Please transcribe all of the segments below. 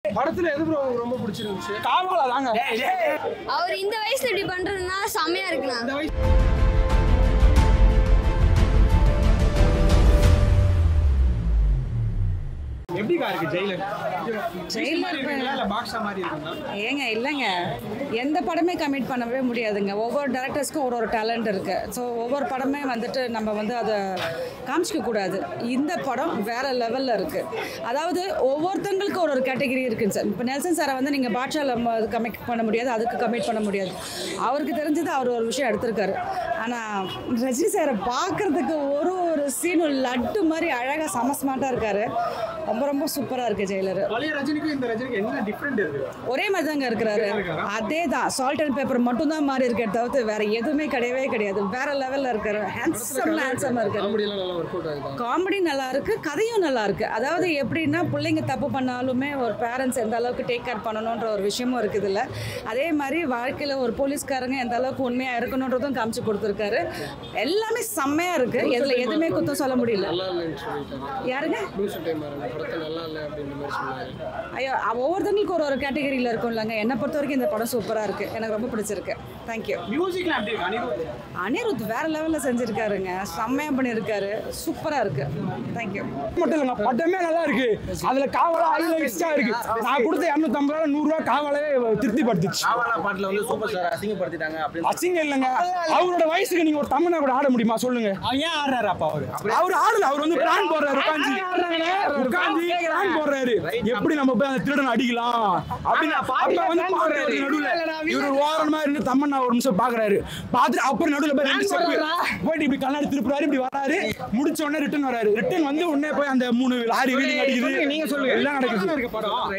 படத்துல எது ப்ரோ உங்களுக்கு ரொம்ப பிடிச்சிருந்துச்சு காவலா தாங்க அவர் இந்த வயசுல இப்படி பண்றதுன்னா செம்மையா இருக்குண்ணா இந்த வயசு எப்படிக்கா இருக்கு ஜெயிலர் ஜெயிலர் மாதிரி இருக்குங்களா இல்ல பாக்ஸா மாதிரி இருக்குங்களா ஏங்க இல்லைங்க எந்த படமே கமிட் பண்ணவே முடியாதுங்க ஒவ்வொரு டேரக்டர்ஸ்க்கும் ஒரு ஒரு டேலண்ட் இருக்கு ஸோ ஒவ்வொரு படமே வந்துட்டு நம்ம வந்து அதை காமிச்சிக்க கூடாது இந்த படம் வேற லெவலில் இருக்கு அதாவது ஒவ்வொருத்தங்களுக்கும் ஒரு ஒரு கேட்டகரி இருக்குங்க சார் இப்போ நெல்சன் சாரை வந்து நீங்கள் பாட்ஷாவில் கமிட் பண்ண முடியாது அதுக்கு கமிட் பண்ண முடியாது அவருக்கு தெரிஞ்சது அவர் ஒரு விஷயம் எடுத்திருக்காரு ஆனால் ரஜினி சாரை பார்க்கறதுக்கு ஒரு ஒரு சீனும் லட்டு மாதிரி அழகாக சமஸ்மாட்டாக இருக்காரு ரொம்ப ரொம்ப சூப்பராக இருக்கு ஜெயிலர் பழைய ரஜினிக்கும் இந்த ரஜினிக்கு என்ன டிஃப்ரெண்ட் இருக்கு ஒரே மாதிரி தாங்க இருக்கிறாரு இருக்காரா? அதே தான் சால்ட் அண்ட் பேப்பர் மட்டும் தான் மாறி இருக்கே தவிர்த்து வேற எதுவுமே கிடையவே கிடையாது வேற லெவல்ல இருக்காரு ஹேண்ட்ஸம் ஹேண்ட்ஸமா இருக்காரு காமெடியெல்லாம் நல்லா ஒர்க் அவுட் ஆகுது காமெடி நல்லா இருக்கு கதையும் நல்லா இருக்கு அதாவது எப்படின்னா பிள்ளைங்க தப்பு பண்ணாலுமே ஒரு பேரண்ட்ஸ் எந்த அளவுக்கு டேக் கேர் பண்ணணுன்ற ஒரு விஷயமும் இருக்குது இல்ல அதே மாதிரி வாழ்க்கையில ஒரு போலீஸ்காரங்க எந்த அளவுக்கு உண்மையா இருக்கணுன்றதும் காமிச்சு கொடுத்துருக்காரு எல்லாமே செம்மையா இருக்கு இதுல எதுவுமே குத்தம் சொல்ல முடியல நல்லா இல்லைன்னு சொல்லிட்டாங்க யாருங்க லூசு டைம் படத்தை நல்லா இல்லை அப்படின்ற மாதிரி சொன்னாரு ஐயோ அவ- ஒவ்வொருத்தங்களுக்கும் ஒரு ஒரு கேட்டகரியில் இருக்கும்லங்க என்னை பொறுத்த வரைக்கும் இந்த படம் சூப்பராக இருக்கு எனக்கு ரொம்ப பிடிச்சிருக்கு தேங்க்யூ மியூசிக்லாம் எப்படி இருக்கு அனிருத் அனிருத் வேற லெவலில் செஞ்சிருக்காருங்க செம்மையா பண்ணியிருக்காரு சூப்பராக இருக்கு தேங்க்யூ மட்டும் இல்லைங்க படமே நல்லா இருக்கு அதுல காவலா அழுத எக்ஸ்ட்ரா இருக்கு நான் கொடுத்த இரநூத்தம்பது ரூபா நூறு ரூபா காவலே திருப்தி படுத்துச்சு காவாலா பாட்டுல வந்து சூப்பர் ஸ்டார் அசிங்கப்படுத்திட்டாங்க அப்படின்னு அசிங்கம் இல்லைங்க அவரோட வயசுக்கு நீங்க ஒரு தமிழா கூட ஆட முடியுமா சொல்லுங்க ஏன் ஆடுறாரு அப்பா அவரு அவர் ஆடல அவர் வந்து பிளான் போடுறாரு உட்காந்து உட்காந்து பிளான் போடுறாரு எப்படி நம்ம போய் அந்த திருடன் அடிக்கலாம் அப்படின்னு அப்ப வந்து பாக்குறாரு நடுவுல இவர் ஓரமா இருந்து தம்மண்ணா ஒரு நிமிஷம் பாக்குறாரு பார்த்துட்டு அப்புறம் நடுவுல போய் ரெண்டு ஸ்டெப் போயிட்டு இப்படி கண்ணாடி திருப்புறாரு இப்படி வராரு முடிச்ச உடனே ரிட்டர்ன் வராரு ரிட்டர்ன் வந்து உடனே போய் அந்த மூணு லாரி வீலிங் அடிக்குது நீங்க சொல்லுங்க எல்லாம் நடக்குது இருக்கு படம்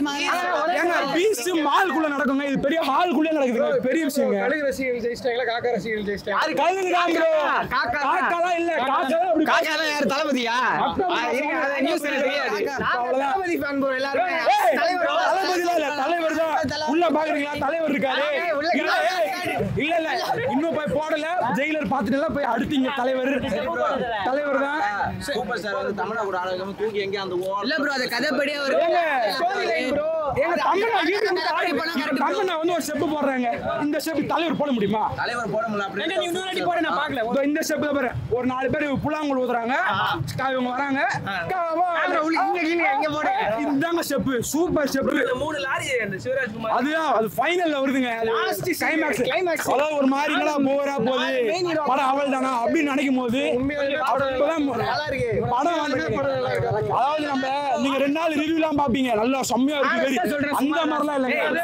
ஏங்க பீஸ் மால்குள்ள நடக்குங்க இது பெரிய ஹால்குள்ளே நடக்குதுங்க பெரிய விஷயங்க கழுகு ரசிகர்கள் ஜெயிச்சிட்டாங்களா காக்கா ரசிகர்கள் ஜெயிச்சிட்டாங்க கழுகு காமிரோ காக்காலாம் இல்ல காக்கா அப்படி காக்காலாம் யார் தளபதியா அப்புறம் ஆ, இருங்க, அது நியூஸ் எனக்கு தெரியாது அவ்வளவுதான். தளபதி ஃபேன் ப்ரோ எல்லாருமே ஏய், தலைவர் தளபதிலாம் இல்ல, தலைவர் தான். உள்ள பாக்குறீங்களா தலைவர் இருக்காரு ஏய், உள்ள இல்ல, ஏய், இல்ல இல்ல இன்னும் போய் போடல ஜெயிலர் பாத்துட்டு போய் அடுத்தீங்க தலைவர் தலைவர் தான் சூப்பர் ஸ்டார் வந்து தமிழா கூட ஆட வைக்காம தூக்கி எங்கேயும் அந்த ஓரம் இல்ல ப்ரோ அது கதைப்படி அவர் ஏங்க ஏங்க தமிழா வீட்டுக்கு வந்து ஆடி தமிழா வந்து ஒரு ஸ்டெப் போடுறாங்க இந்த ஸ்டெப் தலைவர் போட முடியுமா தலைவர் போட முடியல அப்படின்னு இதோ இந்த ஸ்டெப் தான் பாரு ஒரு நாலு பேர் புல்லாங்குழல் ஊதுறாங்க கா- இவங்க வராங்க கா- வா- இதுதாங்க ஸ்டெப் சூப்பர் ஸ்டெப் மூணு லாரி அந்த சிவராஜ்குமார் அதுதான் அது ஃபைனல்ல வருதுங்க அது கிளைமேக்ஸ் அதாவது ஒரு மாதிரி என்னடா போரா போகுது படம் அவள் தானா அப்படின்னு நினைக்கும் போது அப்பதான் படம் வந்து அதாவது நம்ம நீங்க ரெண்டு நாள் ரிவ்யூலாம் பாப்பீங்க நல்லா செம்மையா இருக்கு very. அந்த மாதிரிலாம் இல்லைங்க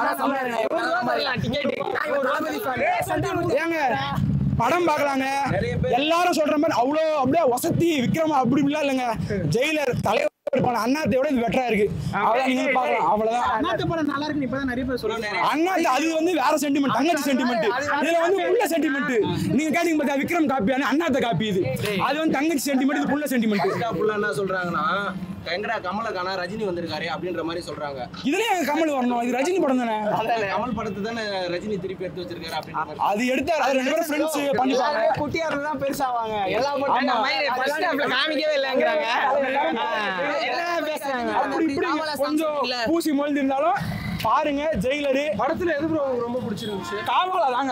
ஏங்க படம் பார்க்கலாங்க எல்லாரும் சொல்ற மாதிரி அவ்வளோ அப்படியே வசதி விக்ரமா அப்படி இப்படிலாம் இல்லைங்க ஜெயிலர் தலைவர் படம் அண்ணாத்தையோட இது பெட்டரா இருக்கு அவ்வளவுதான் நீங்க பார்க்கலாம் அவ்வளவுதான் அண்ணாத்த படம் நல்லா இருக்கு இப்பதான் நிறைய பேர் சொல்றாங்க அண்ணாத்து அது வந்து வேற சென்டிமெண்ட் தங்கச்சி சென்டிமெண்ட் இதுல வந்து புள்ள சென்டிமெண்ட் நீங்க கேட்டீங்க பார்த்தா விக்ரம் காப்பியான அண்ணாத்த காப்பி இது அது வந்து தங்கச்சி சென்டிமெண்ட் இது புள்ள சென்டிமெண்ட் எங்கடா புள்ள என்ன சொல்றாங்கன்னா எங்கடா கமலை காணா ரஜினி வந்திருக்காரு அப்படின்ற மாதிரி சொல்றாங்க இதுலயே எங்க கமல் வரணும் இது ரஜினி படம் தானே கமல் படத்தை தானே ரஜினி திருப்பி எடுத்து வச்சிருக்காரு அப்படின்ற மாதிரி அது எடுத்தாரு அது ரெண்டு பேரும் ஃப்ரெண்ட்ஸ் பண்ணிப்பாங்க குட்டியா இருந்தா பெருசாவாங்க எல்லா மட்டும் ஃபர்ஸ்ட் ஹாஃப்ல காமிக்கவே இல்லங்கறாங்க என்ன பேசுறாங்க அப்படி இப்படி கொஞ்சம் பூசி மொழிந்து இருந்தாலும் பாருங்க ஜெயிலரு படத்துல எது ப்ரோ உங்களுக்கு ரொம்ப பிடிச்சிருந்துச்சு காவலா தாங்க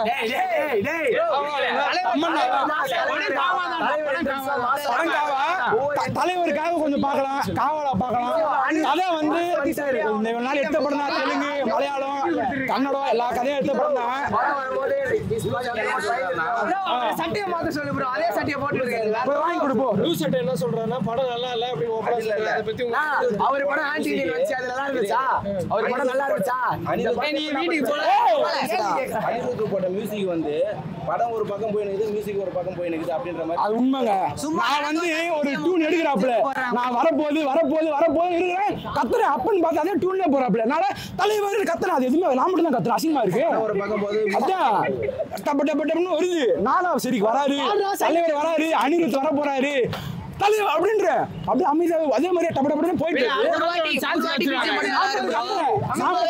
அம்மன் படம் காவா த- தலைவருக்காக கொஞ்சம் பார்க்கலாம் காவலா பார்க்கலாம் கதை வந்து இந்த இவ்வளவு நாள் எடுத்த படம் தான் தெலுங்கு மலையாளம் கன்னடம் எல்லா கதையும் எடுத்த படம் தான் சட்டையை மாத்த சொல்லு ப்ரோ அதே சட்டையை போட்டு இருக்காரு போய் வாங்கி கொடுப்போம் நியூஸ் செட் என்ன சொல்றாருன்னா படம் நல்லா இல்ல அப்படி ஓப்பனா சொல்றாரு அதை பத்தி உங்களுக்கு அவர் படம் ஆன்டி வச்சு அது நல்லா இருந்துச்சா அவர் படம் நல்லா இருந்துச்சா நீ வீட்டுக்கு போல அனிருத் போட்ட மியூசிக் வந்து படம் ஒரு பக்கம் போய் நிக்குது மியூசிக் ஒரு பக்கம் போய் நிக்குது அப்படின்ற மாதிரி அது உண்மைங்க நான் வந்து ஒரு டியூன் எடுக்கிறாப்புல நான் வரப்போகுது வரப்போகுது வரப்போகுது இருக்கிறேன் கத்துறேன் அப்பன்னு பார்த்து அதே டியூன்ல போறாப்புல என்னால தலைவர் கத்துறேன் அது எதுவுமே நான் மட்டும் தான் கத்துறேன் அசிங்கமா இருக்கு ஒரு பக்கம் போது அதான் டப்ப டப்ப டப்புன்னு வருது நானா சரி வராரு தலைவர் வராரு அனிருத் வர போறாரு தலைவர் அப்படின்ற அப்படியே அமைதியா அதே மாதிரியே டப்ப டப்பன்னு போயிட்டு இருக்கு. நான் மட்டும் கத்துறேன்.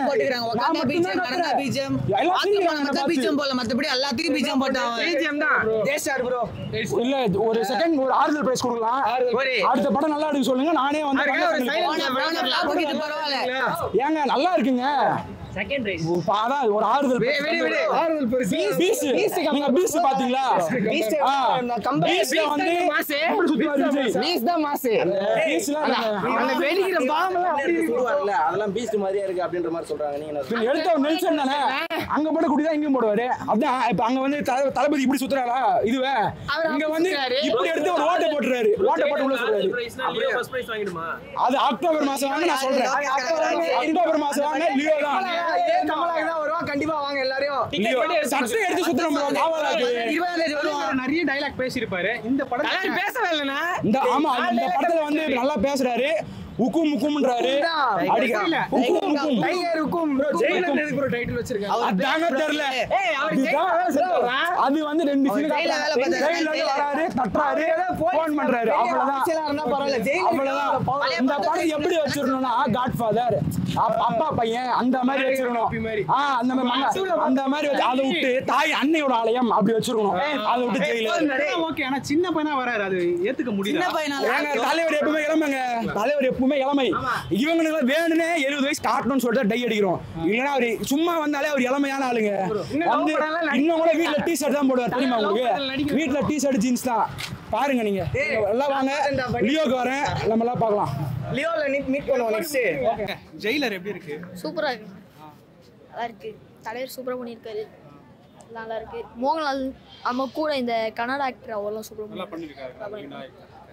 போட்டுக்கிறாங்க நான் ஒக்காந்தா மட்டும்தான் பீஜம் கரண்டா கத்துறேன். பீஜம் எல்லாம் ஆத்து சிரிக்கிறாங்க போன மக்கள் பார்த்து. பீஜம் போல மத்தபடி எல்லாத்துக்கும் பீஜம் போட்டான் பிஜிஎம் தான் தேசார் ப்ரோ இல்ல ஒரு செகண்ட் ஒரு ஆறுதல் பிரைஸ் கொடுக்கலாம் ஒரு அடுத்த படம் நல்லா இருக்கு சொல்லுங்க நானே வந்து ஒரு போட்டுட்டு பரவாயில்ல ஏங்க நல்லா இருக்குங்க செகண்ட் ரைஸ் இப்ப அதான் ஒரு ஆறுதல் விடு விடு விடு ஆறுதல் பெருசு பீஸ் நீங்க பீஸ் பாத்தீங்களா Beast ஆ. நான் கம்பேர் பீஸ்ல வந்து மாசு எப்படி சுத்துவாரு விஜய்? பீஸ் தான் மாசு பீஸ்ல அந்த வெடிக்கிற பாம்பெல்லாம் அப்படி சொல்லுவாங்கல்ல அதெல்லாம் பீஸ்ட் மாதிரியா இருக்கு அப்படின்ற மாதிரி சொல்றாங்க நீங்க என்ன இவன் எடுத்த ஒரு நெல்சன் தானே அங்க போட குடி தான் இங்கேயும் போடுவாரு அதான் இப்ப அங்க வந்து தல- தளபதி இப்படி சுத்துறாரா இதுவே இங்க வந்து இப்படி எடுத்து ஒரு ஓட்டை போட்டுறாரு ஓட்டை போட்டு உள்ள சொல்றாரு அது அக்டோபர் மாசம் வாங்க நான் சொல்றேன் அக்டோபர் மாசம் வாங்க லியோ தான் இதே கமலாக்கு தான் வருவான் கண்டிப்பா வாங்க எல்லாரையும் லியோ சட்டை எடுத்து சுத்துறோம் bro காவலாக்கு இருபதாம் தேதி வருவான் நிறைய டைலாக் பேசியிருப்பாரு இந்த படம் கலர் பேசவே இல்லைண்ணா இந்த ஆமா இந்த படத்துல வந்து நல்லா பேசுறாரு உக்கும் முக்கும்ன்றாரு அடிக்க உக்கும் முக்கும் டைகர் இருக்கும் ஜெயிலர் எதுக்கு ப்ரோ டைட்டில் வச்சிருக்காங்க அதாங்க தெரியல ஏய் அவர் இதுதான் ஜெயிலர் அது வந்து ரெண்டு சீன் ஜெயில்ல வேலை பார்த்தாரு. ஜெயில்ல இருந்து வராரு தட்டுறாரு போன் பண்றாரு அவ்வளவுதான் இருந்தா பரவாயில்ல ஜெயிலர் அவ்வளவுதான் இந்த படம் எப்படி வச்சிருக்கணும்னா காட் ஃபாதர் அப்பா பையன் அந்த மாதிரி வச்சிருக்கணும் ஆ அந்த மாதிரி மங்க- அந்த மாதிரி வச்சு அதை விட்டு தாய் அன்னையோட ஆலயம் அப்படி வச்சிருக்கணும் அதை விட்டு ஜெயில ஓகே ஆனா சின்ன பையனா வராரு அது ஏத்துக்க சின்ன முடியல பையனால ஏங்க தலைவர் எப்பவுமே இளமைங்க தலைவர் எப்பவுமே இளமை இவங்களுக்கு வேணும்னே எழுபது வயசு காட்டணும்னு சொல்லிட்டு டை அடிக்கிறோம் இல்லைன்னா அவரு சும்மா வந்தாலே அவர் இளமையான ஆளுங்க வந்து இன்னும் கூட வீட்ல டி ஷர்ட் தான் போடுவார் தெரியுமா உங்களுக்கு வீட்ல டி ஷர்ட் ஜீன்ஸ் தான் பாருங்க நீங்க எல்லாம் வாங்க லியோக்கு வரேன் நம்ம எல்லாம் பார்க்கலாம் லியோல மீட் பண்ணுவோம் நெக்ஸ்ட் ஜெயிலர் எப்படி இருக்கு சூப்பராக இருக்கு நல்லா இருக்கு தலைவர் சூப்பராக பண்ணியிருக்காரு நல்லா இருக்கு மோகன்லால் நம்ம கூட இந்த கன்னட ஆக்டர் அவரெல்லாம் சூப்பராக பண்ணியிருக்காரு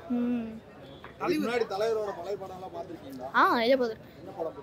ம் முன்னாடி தலைவரோட பழைய படம் எல்லாம் பாத்திருக்கீங்களா ஆ நிறைய பார்த்துருக்கேன்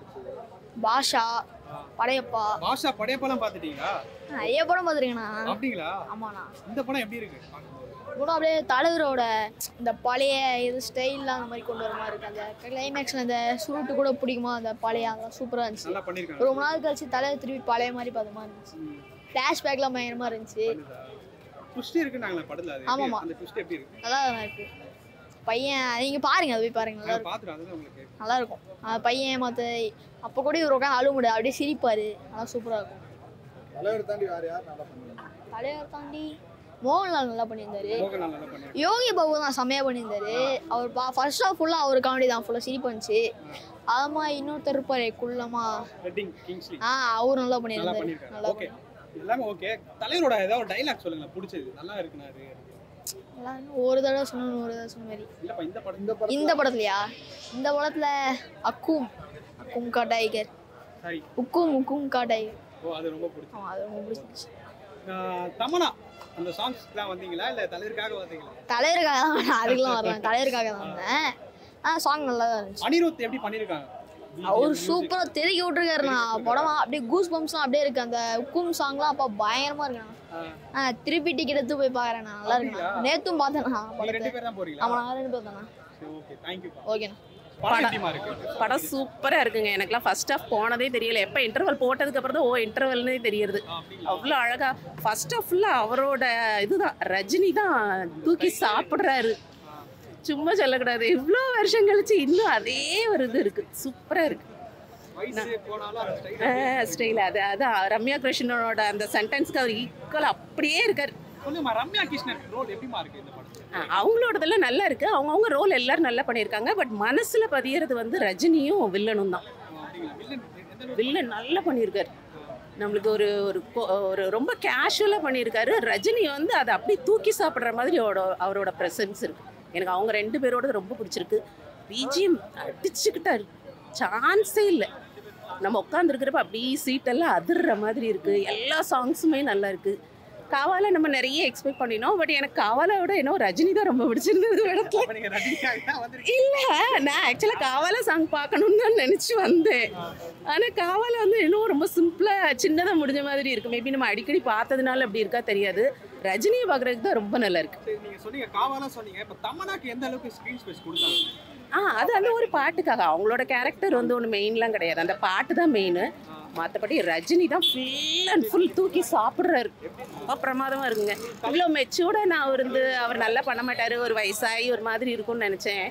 பாஷா படையப்பா பாஷா படையப்பெல்லாம் பாத்துட்டீங்களா நிறைய படம் பார்த்துருக்கேண்ணா அப்படிங்களா ஆமாண்ணா இந்த படம் எப்படி இருக்கு கூட அப்படியே தலைவரோட இந்த பழைய இது ஸ்டைல்லாம் அந்த மாதிரி கொண்டு வர மாதிரி இருக்கு அந்த கிளைமேக்ஸில் இந்த சுருட்டு கூட பிடிக்குமா அந்த பழைய அதெல்லாம் சூப்பராக இருந்துச்சு நல்லா பண்ணிருக்காங்க ரொம்ப நாள் கழிச்சு தலைவர் திருப்பி பழைய மாதிரி பார்த்த மாதிரி இருந்துச்சு ஃப்ளாஷ்பேக்லாம் பயங்கரமாக இருந்துச்சு ட்விஸ்ட் இருக்குனாங்களே படத்துல அது ஆமாமா. எப்படி- அந்த ட்விஸ்ட் எப்படி இருக்கு நல்லா தான் இருக்கு பையன் நீங்க பாருங்க அது போய் பாருங்க நல்லா நான் இருக்கும் பாத்துறேன் அதுதான் உங்களுக்கு நல்லா இருக்கும் அந்த பையன் மற்ற அப்போ கூட இவர் உட்காந்து அழுவ முடியாது அப்படியே சிரிப்பாரு நல்லா சூப்பராக இருக்கும் தலைவர் தாண்டி வேற யார் நல்லா பண்ணுவாங்க தலைவர் தாண்டி மோகன்லால் நல்லா பண்ணியிருந்தாரு மோகன்லால் நல்லா பண்ணிருக்காங்க யோகி பாபு தான் செம்மையாக பண்ணியிருந்தாரு அவர் பா ஃபர்ஸ்ட் ஆஃப் ஃபுல்லாக அவர் காமெடி தான் ஃபுல்லாக சிரிப்பு வந்துச்சு அதுமா இன்னொருத்தர் இருப்பாரு குள்ளமா ரெட்டிங் கிங்ஸ்லி ஆ அவர் நல்லா நல்லா பண்ணியிருந்தாரு பண்ணிருக்காங்க நல்லா ஓகே எல்லாமே ஓகே தலைவரோட ஏதாவது டைலாக் சொல்லுங்களேன் பிடிச்சது நல்லா இருக்குனாரு நல்லா ஒரு தடவை சொன்னோம் ஒரு தடவை சொன்ன மாதிரி இல்லப்பா இந்த படம் இந்த படம் இந்த படத்துலயா இந்த படத்துல அக்கும் அக்கும் கா டைகர் சாரி உக்கும் உக்கும் கா டைகர் ஓ அது ரொம்ப பிடிச்சது ஆமா, அது ரொம்ப பிடிச்சிருச்சு ஆஹ் தமனா அந்த சாங்ஸ்க்குலாம் வந்தீங்களா இல்ல தலைவருக்காக வந்தீங்களா தலைவருக்காக தான் நான் அதுக்கெல்லாம் வரலாம் தலைவருக்காக தான் வந்தேன் ஆ சாங் நல்லா தான் இருந்துச்சு அனிருத் எப்படி பண்ணிருக்காங்க அவர் சூப்பரா தெருக்கி விட்டுருக்காருண்ணா படம் அப்படியே கூஸ் பம்ப்ஸ்லாம் அப்படியே இருக்கு அந்த உக்கும் சாங்லாம் அப்பா பயங்கரமா இருக்குண்ணா ஆ திருப்பி டிக்கெட் எடுத்து போய் பாக்குறேண்ணா நல்லா இருக்குண்ணா நேத்தும் பார்த்தேண்ணா நீங்க ரெண்டு படத்தை பேர் தான் போறீங்களா ஆமா நான் ரெண்டு பேர் தானே சரி ஓகே தேங்க்யூ ஓகேண்ணா படம் எப்படிமா இருக்கு படம் சூப்பராக இருக்குங்க எனக்குலாம் ஃபர்ஸ்ட் ஹாஃப் போனதே தெரியல எப்போ இன்டர்வல் போட்டதுக்கு அப்புறம் தான் ஓ இன்டர்வல்னே தெரியுது அவ்வளோ அழகா ஃபர்ஸ்ட் ஹாஃப் ஃபுல்லாக அவரோட இதுதான் ரஜினி தான் தூக்கி சாப்பிட்றாரு சும்மா சொல்லக்கூடாது இவ்வளோ வருஷம் கழிச்சு இன்னும் அதே ஒரு இது இருக்கு சூப்பராக இருக்கு வயசு போனாலும் அந்த ஸ்டைல் ஸ்டைல் அது அதான் ரம்யா கிருஷ்ணனோட அந்த சென்டென்ஸ்க்கு அவர் ஈக்குவல் அப்படியே இருக்கார் சொல்லுமா ரம்யா கிருஷ்ணன் ரோல் எப்படிமா இருக்கு இந்த படத்துல ஆ, அவங்களோடதெல்லாம் நல்லா இருக்கு அவங்கவுங்க ரோல் எல்லாரும் நல்லா பண்ணியிருக்காங்க பட் மனசுல பதியறது வந்து ரஜினியும் வில்லனும் தான் அப்படிங்களா வில்லன் எந்த அளவுக்கு வில்லன் நல்லா பண்ணியிருக்காரு நம்மளுக்கு ஒரு ஒரு கொ- ஒரு ரொம்ப கேஷுவலாக பண்ணியிருக்காரு ரஜினி வந்து அதை அப்படியே தூக்கி சாப்பிட்ற மாதிரி அவரோட அவரோட ப்ரெசன்ஸ் இருக்கு எனக்கு அவங்க ரெண்டு பேரோட ரொம்ப பிடிச்சிருக்கு பிஜிஎம் அடிச்சுக்கிட்டாரு சான்ஸே இல்லை நம்ம உட்காந்துருக்கிறப்ப அப்படியே சீட்டெல்லாம் அதிர்ற மாதிரி இருக்கு எல்லா சாங்ஸுமே நல்லா இருக்கு காவால நம்ம நிறைய எக்ஸ்பெக்ட் பண்ணினோம் பட் எனக்கு காவாலை விட என்ன ரஜினி தான் ரொம்ப பிடிச்சிருந்தது இடத்துல அப்ப நீங்க ரஜினிக்காக தான் வந்திருக்கீங்க இல்ல நான் ஆக்சுவலா காவால சாங் பார்க்கணும்னு தான் நினைச்சு வந்தேன் ஆனா காவால வந்து இன்னும் ரொம்ப சிம்பிளா சின்னதா முடிஞ்ச மாதிரி இருக்கு மேபி நம்ம அடிக்கடி பார்த்ததுனால அப்படி இருக்கா தெரியாது ரஜினியை பார்க்கறதுக்கு தான் ரொம்ப நல்லா இருக்கு சரி நீங்க சொன்னீங்க காவாலாம் சொன்னீங்க இப்ப தமனாக்கு எந்த அளவுக்கு ஸ்கிரீன் ஸ்பேஸ் கொடுத்தாங்க ஆ அது அந்த ஒரு பாட்டுக்காக அவங்களோட கேரக்டர் வந்து ஒன்று மெயின்லாம் கிடையாது அந்த பாட்டு தான் மெயின் மற்றபடி ரஜினி தான் ஃபுல் அண்ட் ஃபுல் தூக்கி சாப்பிட்றாரு ரொம்ப பிரமாதமாக இருக்குங்க இவ்வளோ மெச்சூர்டாக நான் இருந்து அவர் நல்லா பண்ண மாட்டார் ஒரு வயசாகி ஒரு மாதிரி இருக்கும்னு நினச்சேன்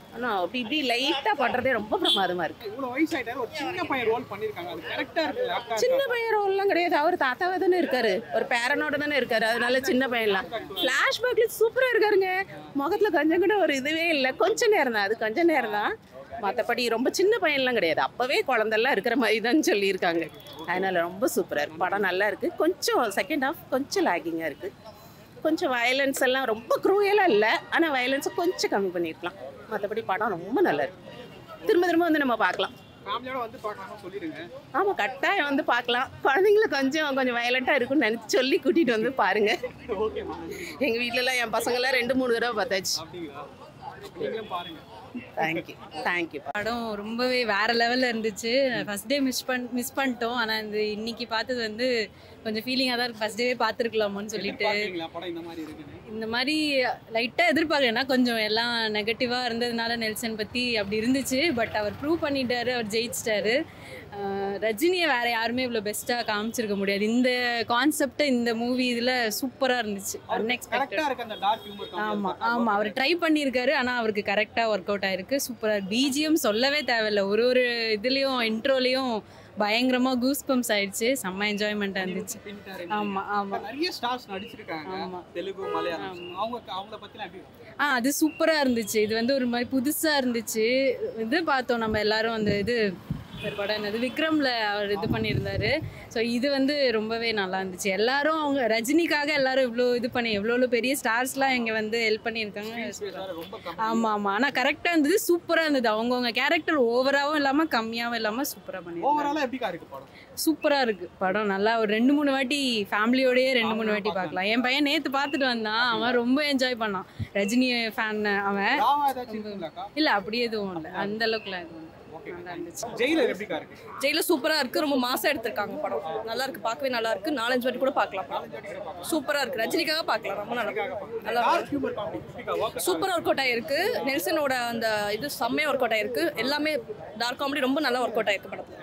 ஆனால் அப்படி இப்படி லைட்டாக பண்ணுறதே ரொம்ப பிரமாதமாக இருக்குது இவ்வளவு வயசாயிட்டாரு ஒரு சின்ன பையன் ரோல் பண்ணிருக்காங்க அது கரெக்டா இருக்கு ஆப்டா சின்ன பையன் ரோல்லாம் கிடையாது அவர் தாத்தாவா தானே இருக்காரு ஒரு பேரனோட தானே இருக்காரு அதனால சின்ன பையன்லாம் ஃப்ளாஷ்பேக்ல சூப்பரா இருக்காருங்க முகத்துல கொஞ்சம் கூட ஒரு இதுவே இல்லை கொஞ்ச நேரம் தான் அது கொஞ்ச நேரம் தான் மற்றபடி ரொம்ப சின்ன பையன்லாம் கிடையாது அப்பவே குழந்தெல்லாம் இருக்கிற மாதிரி தான் சொல்லியிருக்காங்க அதனால ரொம்ப சூப்பரா இருக்கு படம் நல்லா இருக்கு கொஞ்சம் செகண்ட் ஹாஃப் கொஞ்சம் லாகிங்காக இருக்கு கொஞ்சம் வயலன்ஸ் எல்லாம் ரொம்ப குரூயலாக இல்லை ஆனால் வயலன்ஸை கொஞ்சம் கம்மி பண்ணியிருக்கலாம் மற்றபடி படம் ரொம்ப நல்லா இருக்கு திரும்ப திரும்ப வந்து நம்ம பார்க்கலாம் ஃபேமிலியோட வந்து பார்க்கலாமா சொல்லிடுங்க ஆமாம் கட்டாயம் வந்து பார்க்கலாம் குழந்தைங்கள கொஞ்சம் கொஞ்சம் வயலண்ட்டாக இருக்கும்னு நினச்சி சொல்லி கூட்டிகிட்டு வந்து பாருங்க ஓகேம்மா எங்கள் வீட்டிலலாம் என் பசங்களாம் ரெண்டு மூணு தடவை பார்த்தாச்சு அப்படிங்களா நீங்களும் பாருங்க தேங்க்யூ தேங்க்யூ படம் ரொம்பவே வேற லெவல்ல இருந்துச்சு ஃபர்ஸ்ட் டே மிஸ் பண் மிஸ் பண்ணிட்டோம் ஆனால் இந்த இன்னைக்கு பார்த்தது வந்து கொஞ்சம் ஃபீலிங்காக தான் இருக்கு ஃபர்ஸ்ட் டேவே பார்த்துருக்கலாமோன்னு சொல்லிட்டு பாத்தீங்களா படம் இந்த மாதிரி இருக்குன்னு இந்த மாதிரி லைட்டாக எதிர்பார்க்கலன்னா கொஞ்சம் எல்லாம் நெகட்டிவாக இருந்ததுனால நெல்சன் பற்றி அப்படி இருந்துச்சு பட் அவர் ப்ரூவ் பண்ணிட்டாரு அவர் ஜெயிச்சிட்டாரு அஹ் ரஜினியை வேற யாருமே இவ்வளோ பெஸ்ட்டாக காமிச்சிருக்க முடியாது இந்த கான்செப்டை இந்த மூவி இதில் சூப்பராக இருந்துச்சு அன்எக்ஸ்பெக்டட் கரெக்டா இருக்கு அந்த டார்க் ஹியூமர் ஆமா ஆமா அவர் ட்ரை பண்ணியிருக்காரு ஆனா அவருக்கு கரெக்டா ஒர்க் அவுட் ஆயிருக்கு சூப்பரா பிஜிஎம் சொல்லவே தேவையில்ல ஒரு ஒரு இதுலயும் இன்ட்ரோலயும் பயங்கரமா கூஸ் பம்ப்ஸ் ஆயிடுச்சு செம்ம என்ஜாய்மெண்டா இருந்துச்சு ஆமா ஆமா நிறைய ஸ்டார்ஸ் நடிச்சிருக்காங்க தெலுங்கு மலையாளம் அவங்க அவங்கள பத்திலாம் எப்படி ஆ அது சூப்பரா இருந்துச்சு இது வந்து ஒரு மாதிரி புதுசா இருந்துச்சு இது பார்த்தோம் நம்ம எல்லாரும் அந்த இது ஒரு படம் என்னது விக்ரம்ல அவர் இது பண்ணியிருந்தாரு ஸோ இது வந்து ரொம்பவே நல்லா இருந்துச்சு எல்லாரும் அவங்க ரஜினிக்காக எல்லாரும் இவ்வளோ இது பண்ணி எவ்வளோ பெரிய ஸ்டார்ஸ்லாம் இங்கே வந்து ஹெல்ப் பண்ணியிருக்காங்க ஆமாம் ஆமாம் ஆனால் கரெக்டாக இருந்தது சூப்பராக இருந்தது அவங்கவுங்க கேரக்டர் ஓவராகவும் இல்லாமல் கம்மியாகவும் இல்லாமல் சூப்பராக பண்ணியிருக்காங்க ஓவராலா எப்படிக்கா இருக்கு படம் சூப்பராக இருக்கு படம் நல்லா ஒரு ரெண்டு மூணு வாட்டி ஃபேமிலியோடயே ரெண்டு மூணு வாட்டி பார்க்கலாம் என் பையன் நேற்று பார்த்துட்டு வந்தான் அவன் ரொம்ப என்ஜாய் பண்ணான் ரஜினி ஃபேன் அவன் டிராமா ஏதாச்சும் இருக்குங்களாக்கா இல்லை அப்படி எதுவும் இல்லை அந்த அளவுக்குலாம் எதுவும் இல்லை நல்லா இருந்துச்சு ஜெயிலர் எப்படிக்கா இருக்கு ஜெயில சூப்பரா இருக்கு ரொம்ப மாசா எடுத்திருக்காங்க படம் நல்லா இருக்கு பார்க்கவே நல்லா இருக்கு நாலஞ்சு வாட்டி கூட பார்க்கலாம் சூப்பரா இருக்கு ரஜினிக்காக பார்க்கலாம் ரொம்ப நல்லா இருக்கு. நல்லா டார்க் ஹியூமர் காமெடி எப்படிக்கா ஒர்க் சூப்பரா ஒர்க் அவுட் ஆயிருக்கு நெல்சனோட அந்த இது செம்மையா ஒர்க் அவுட் ஆயிருக்கு எல்லாமே டார்க் காமெடி ரொம்ப நல்லா ஒர்க் அவுட் ஆயிருக்கு படத்துல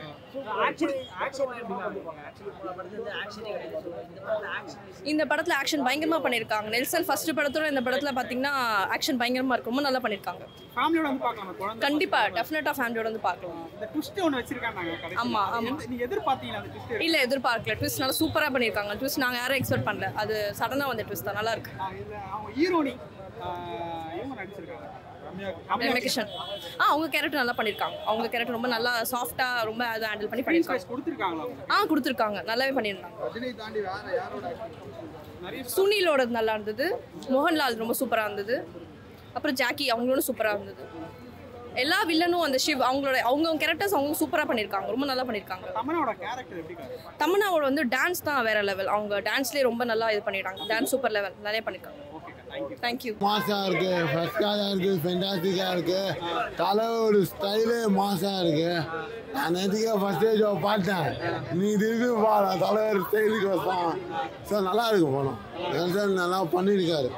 இந்த படத்துல ஆக்ஷன் பயங்கரமா பண்ணிருக்காங்க நெல்சன் ஃபர்ஸ்ட் படத்தோட இந்த படத்துல பாத்தீங்கன்னா ஆக்ஷன் பயங்கரமா இருக்கு ரொம்ப நல்லா பண்ணிருக்காங்க ஃபேமிலியோட வந்து பார்க்கலாமா குழந்தை கண்டிப்பா டெஃபினட்டா ஃபேமிலியோட வந்து பார்க்கலாம் இந்த ட்விஸ்ட் ஒன்று வச்சிருக்காங்க கடைசில. ஆமா, ஆமா. எந்த- நீங்க எதிர்பார்த்தீங்களா அந்த ட்விஸ்ட் இல்ல எதிர்பார்க்கல ட்விஸ்ட் நல்லா சூப்பரா பண்ணிருக்காங்க ட்விஸ்ட் நாங்க யாரும் எக்ஸ்பெக்ட் பண்ணல அது சடனா வந்த ட்விஸ்ட் தான் நல்லா இருக்கு இதுல அவங்க ஹீரோனி இவங்க நடிச்சிருக்காங்க ரம்யா ரம்யா கிருஷ்ணன் ஆ அவங்க கேரக்டர் நல்லா பண்ணிருக்காங்க அவங்க கேரக்டர் ரொம்ப நல்லா சாஃப்டா ரொம்ப அதை ஹேண்டில் பண்ணி பண்ணிருக்காங்க கொடுத்துருக்காங்களா அவங்க ஆ கொடுத்துருக்காங்க நல்லாவே பண்ணியிருந்தாங்க ரஜினி தாண்டி வேற யாரோட நிறைய சுனிலோட நல்லா இருந்தது மோகன்லால் ரொம்ப சூப்பரா இருந்தது அப்புறம் ஜாக்கி அவங்களோட சூப்பரா இருந்தது எல்லா வில்லனும் அந்த ஷிவ் அவங்களோட அவங்க கேரக்டர்ஸ் அவங்க சூப்பரா பண்ணிருக்காங்க ரொம்ப நல்லா பண்ணிருக்காங்க தமனோட கேரக்டர் எப்படிக்கா இருக்கு? தமன்னாவோட வந்து டான்ஸ் தான் வேற லெவல் அவங்க டான்ஸ்லயே ரொம்ப நல்லா இது பண்ணிருக்காங்க டான்ஸ் சூப்பர் லெவல் நிறைய பண்ணிருக்காங்க தேங்க்யூ மாசா இருக்கு ஃபர்ஸ்டாக இருக்கு ஃபென்டாஸ்டிக்காக இருக்கு தலையோட ஸ்டைலே மாசா இருக்கு நான் நேற்றுக்கே ஃபர்ஸ்ட் ஸ்டேஜ் பார்த்தேன் நீ திருப்பி பாரு தலைவர் ஸ்டைலுக்கு வந்தான் சார் நல்லா இருக்கு படம் நெல்சன் நல்லா பண்ணியிருக்காரு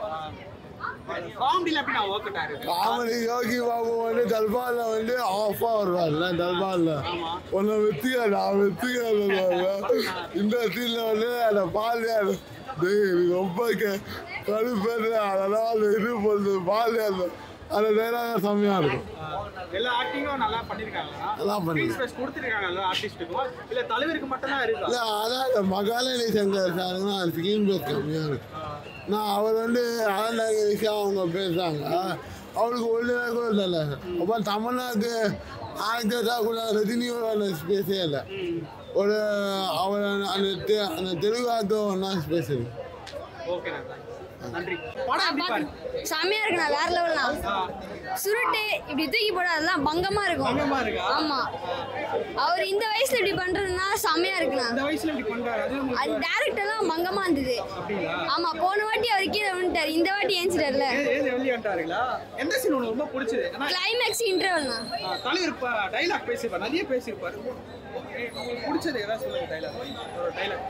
காமெடியில எப்படி நான் ஒர்க் அவுட் ஆயிருக்கு காமெடி யோகி பாபு வந்து தல்பால்ல வந்து ஆஃபா வருவார்ல தல்பால்ல உன்னை வெத்துக்காடா வெத்துக்காட இந்த சீன்ல வந்து அந்த பால் டேய் எனக்கு ரொம்ப கே- கடுப்பேறு அதெல்லாம் அந்த இது போடுறது பால் அந்த அந்த டைலாக செம்மையா இருக்கும் எல்லா ஆக்டிங்கும் நல்லா பண்ணிருக்காங்களா நல்லா பண்ணி ஸ்பேஸ் கொடுத்துருக்காங்க எல்லா ஆர்டிஸ்ட்டுக்கும் இல்ல தலைவருக்கு மட்டும் தான் இருக்கா இல்லை அதான் இந்த மகாலனி சங்கர் சாருன்னா ஸ்கிரீன் பேஸ் கம்மியாக இருக்கு நான் அவர் வந்து அறந்தாங்க விஷயம் அவங்க பேசுகிறாங்க அவருக்கு ஒன்றுமே கூட இல்லை அப்போ தமிழ்நாட்டு ஆக்டர்ஸாக கூட ரஜினியோட அந்த ஸ்பேஸே இல்லை ஒரு அவர் அந்த தெ- அந்த தெலுங்கு ஆக்டர் ஒன்றா ஸ்பேஸ் இருக்கு ஓகே நன்றி படம் எப்படி பாரு செம்மையா இருக்குண்ணா வேற லெவல்ண்ணா சுருட்டு இப்படி தூக்கி போட அதெல்லாம் பங்கமா இருக்கும் பங்கமா இருக்கா? ஆமா அவர் இந்த வயசுல இப்படி பண்றதுன்னா செம்மையா இருக்குண்ணா இந்த வயசுல இப்படி பண்றாரு அது உங்களுக்கு அது டேரக்ட் எல்லாம் பங்கமா இருந்தது அப்படிங்களா? ஆமா போன வாட்டி அவர் கீழே வந்துட்டாரு இந்த வாட்டி ஏஞ்சிட்டார்ல ஏது ஏது வெளியாண்டாருங்களா எந்த சீன் உங்களுக்கு ரொம்ப பிடிச்சது ஏன்னா கிளைமேக்ஸ் இன்டர்வல்னா ஆ, தலைவர் டைலாக் பேசியிருப்பார் நிறைய பேசியிருப்பாரு உங்களுக்கு பிடிச்சது ஏதாவது சொல்லுங்க டைலாக் ஒரு டைலாக்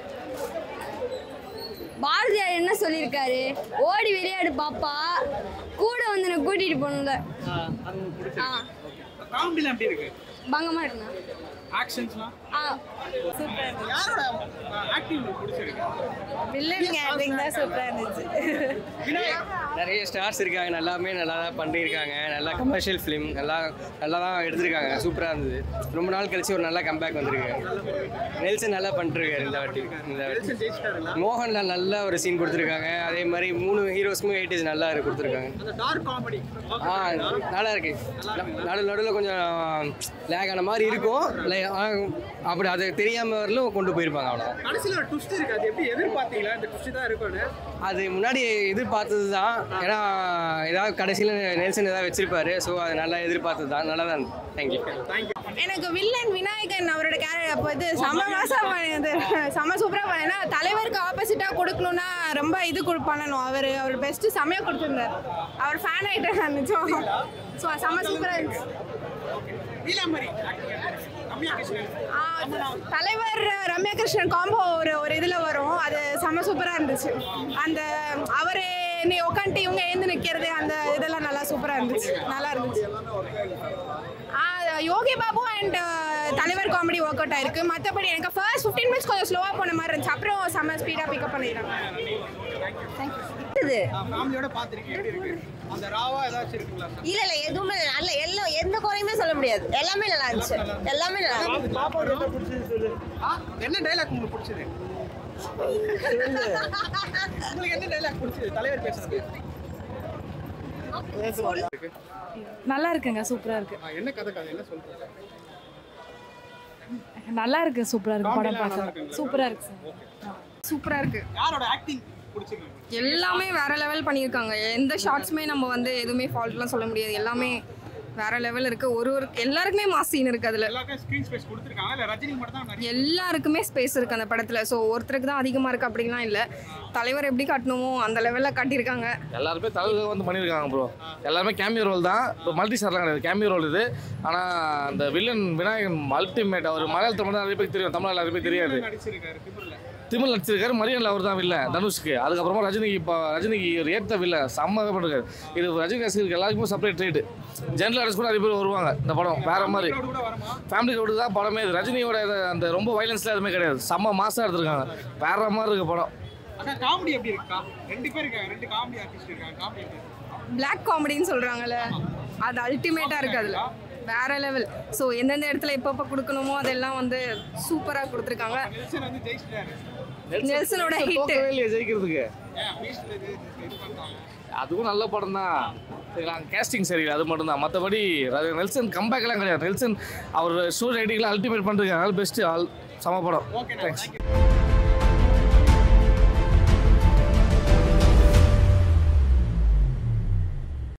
பாரதியார் என்ன சொல்லியிருக்காரு ஓடி விளையாடு பாப்பா கூட வந்து என்னை கூட்டிட்டு போகணும்ல அது உங்களுக்கு ஆ பிடிச்சது காமெடிலாம் எப்படி இருக்கு பங்கமா இருக்குண்ணா ஆக்ஷன்ஸ்லாம் ஆ யாரோட ஆக்டிங் உங்களுக்கு பிடிச்சிருக்கு வில்லன் கேரக்டிங் தான் சூப்பரா இருந்துச்சு விநாயக் நிறைய ஸ்டார்ஸ் இருக்காங்க நல்லாமே நல்லா தான் பண்ணியிருக்காங்க நல்லா கமர்ஷியல் ஃபிலிம் நல்லா நல்லா தான் எடுத்திருக்காங்க சூப்பராக இருந்தது ரொம்ப நாள் கழிச்சு ஒரு நல்ல கம்பேக் வந்திருக்கு நெல்சன் நல்லா பண்ணிருக்காரு இந்த வாட்டி இந்த வாட்டி மோகன்லால் நல்ல ஒரு சீன் கொடுத்துருக்காங்க அதே மாதிரி மூணு ஹீரோஸ்க்குமே வெயிட்டேஜ் நல்லா இருக்கு கொடுத்துருக்காங்க அந்த டார்க் காமெடி ஆ நல்லா இருக்கு நடு நடுவில் கொஞ்சம் லேக் ஆன மாதிரி இருக்கும் லை- ஆ, அப்படி அது தெரியாம வரலும் கொண்டு போயிருப்பாங்க அவ்வளோதான் கடைசியில் ஒரு ட்விஸ்ட் இருக்கு அது எப்படி எதிர்பார்த்தீங்களா இந்த ட்விஸ்ட் தான் இருக்கும்னு அது முன்னாடி எதிர்பார்த்தது தான் ஏன்னா ஏதாவது கடைசியில் நெல்சன் ஏதாவது வச்சிருப்பாரு ஸோ அது நல்லா எதிர்பார்த்தது தான் நல்லா தான் தேங்க்யூ எனக்கு வில்லன் விநாயகன் அவரோட கேரக்டர் அப்போ இது செம மாசம் பண்ணது செம சூப்பராக பண்ணேன்னா தலைவருக்கு ஆப்போசிட்டாக கொடுக்கணும்னா ரொம்ப இது கொடு- பண்ணணும் அவர் அவர் பெஸ்ட்டு செமையாக கொடுத்துருந்தார் அவர் ஃபேன் ஆகிட்டேன் நான் நிஜம் ஸோ செம சூப்பராக இருந்துச்சு நீலாம்பரி ரம்யா கிருஷ்ணன் ஆ, தலைவர் ரம்யா கிருஷ்ணன் காம்போ ஒரு ஒரு இதில் வரும் அது செம சூப்பராக இருந்துச்சு அந்த அவர் நீ உட்காந்துட்டு இவங்க எழுந்து நிற்கிறது அந்த இதெல்லாம் நல்லா சூப்பராக இருந்துச்சு நல்லா இருந்துச்சு ஆ, யோகி பாபு அண்ட் தலைவர் காமெடி ஒர்க் அவுட் ஆயிருக்கு மற்றபடி எனக்கு ஃபர்ஸ்ட் ஃபிஃப்டீன் மினிட்ஸ் கொஞ்சம் ஸ்லோவாக போன மாதிரி இருந்துச்சு அப்புறம் செம்ம ஸ்பீடாக பிக்கப் பண்ணிடுறாங்க ஃபேமிலியோட பார்த்துருக்கீங்க எப்படி இருக்கு அந்த ராவா ஏதாச்சும் இருக்குங்களா இல்ல இல்ல எதுவுமே நல்ல எல்லா எந்த குறையுமே சொல்ல முடியாது எல்லாமே நல்லா இருந்துச்சு எல்லாமே நல்லா இருந்துச்சு பாப்பாவோட என்ன பிடிச்சது சொல்லு ஆ, என்ன டைலாக் உங்களுக்கு பிடிச்சது உங்களுக்கு என்ன டைலாக் பிடிச்சது தலைவர் பேசுறது நல்லா இருக்குங்க சூப்பரா இருக்கு ஆ, என்ன கதை கதை என்ன சொல்றீங்க நல்லா இருக்கு சூப்பரா இருக்கு படம் Comedy-லாம் நல்லா பார்க்க இருக்குங்களா? சூப்பரா இருக்கு சார் சூப்பராக இருக்குது யாரோட ஆக்டிங் பிடிச்சிருக்கு எல்லாமே வேற லெவல் பண்ணியிருக்காங்க எந்த ஷார்ட்ஸுமே நம்ம வந்து எதுவுமே ஃபால்ட்லாம் சொல்ல முடியாது எல்லாமே வேற லெவல் இருக்கு ஒரு ஒரு எல்லாருக்குமே மாஸ் சீன் இருக்கு அதுல எல்லாருக்கும் ஸ்க்ரீன் ஸ்பேஸ் கொடுத்துருக்காங்க இல்ல ரஜினி மட்டும் தான் நிறைய எல்லாருக்குமே ஸ்பேஸ் இருக்கு அந்த படத்துல ஸோ ஒருத்தருக்கு தான் அதிகமா இருக்கு அப்படிலாம் இல்ல தலைவர் எப்படி காட்டணுமோ அந்த லெவல்ல காட்டியிருக்காங்க எல்லாருமே தலைவர் வந்து பண்ணியிருக்காங்க ப்ரோ எல்லாருமே கேமியோ ரோல் தான் இப்போ மல்டி ஸ்டார்லாம் கிடையாது கேமியோ ரோல் இது ஆனால் அந்த வில்லன் விநாயகன் அல்டிமேட் அவர் மலையாளத்தில் மட்டும் நிறைய பேருக்கு தெரியும் தமிழ் நிறைய பேருக்கு தெரியாது நடிச்சிருக்காரு திமிர்ல திமிழ் நடிச்சிருக்காரு மரியனில் அவர் தான் வில்ல தனுஷ்க்கு அதுக்கப்புறமா ரஜினிக்கு இப்போ ரஜினிக்கு ஒரு ஏற்ற வில்ல செம்ம பண்ணிருக்காரு இது ரஜினி ரசிகருக்கு எல்லாருக்குமே செப்பரேட் ரேட்டு ஜென்ரல் ஆர்டிஸ்ட் கூட நிறைய பேர் வருவாங்க இந்த படம் வேற மாதிரி ஃபேமிலி ரோடு தான் படமே இது ரஜினியோட இது அந்த ரொம்ப வைலன்ஸ்லாம் எதுவுமே கிடையாது செம்ம மாசாக எடுத்திருக்காங்க வேற மாதிரி இருக்கு படம் அக்கா காமெடி எப்படி இருக்கா ரெண்டு பேர் இருக்காங்க ரெண்டு காமெடி ஆர்டிஸ்ட் இருக்காங்க காமெடி எப்படி இருக்கு பிளாக் காமெடின்னு சொல்றாங்கல்ல அது அல்டிமேட்டா இருக்கு அதுல வேற லெவல் ஸோ எந்தெந்த இடத்துல எப்பப்போ கொடுக்கணுமோ அதெல்லாம் வந்து சூப்பராக கொடுத்துருக்காங்க நெல்சன் வந்து ஜெயிச்சிட்டாரு நெல்சனோட hit. தோக்கவே இல்லையே ஜெயிக்கிறதுக்கு ஏன் பீஸ்ட்ல இது இது பண்ணிட்டாங்க அதுவும் நல்ல படம் தான் சரிங்களா கேஸ்டிங் சரியில்லை அது மட்டும் தான் மற்றபடி நெல்சன் கம்பேக்லாம் கிடையாது நெல்சன் அவர் ஷூ ரைட்டிங்லாம் அல்டிமேட் பண்ணுறாங்க அதனால பெஸ்ட்டு ஆல் சம படம் தேங்க்ஸ்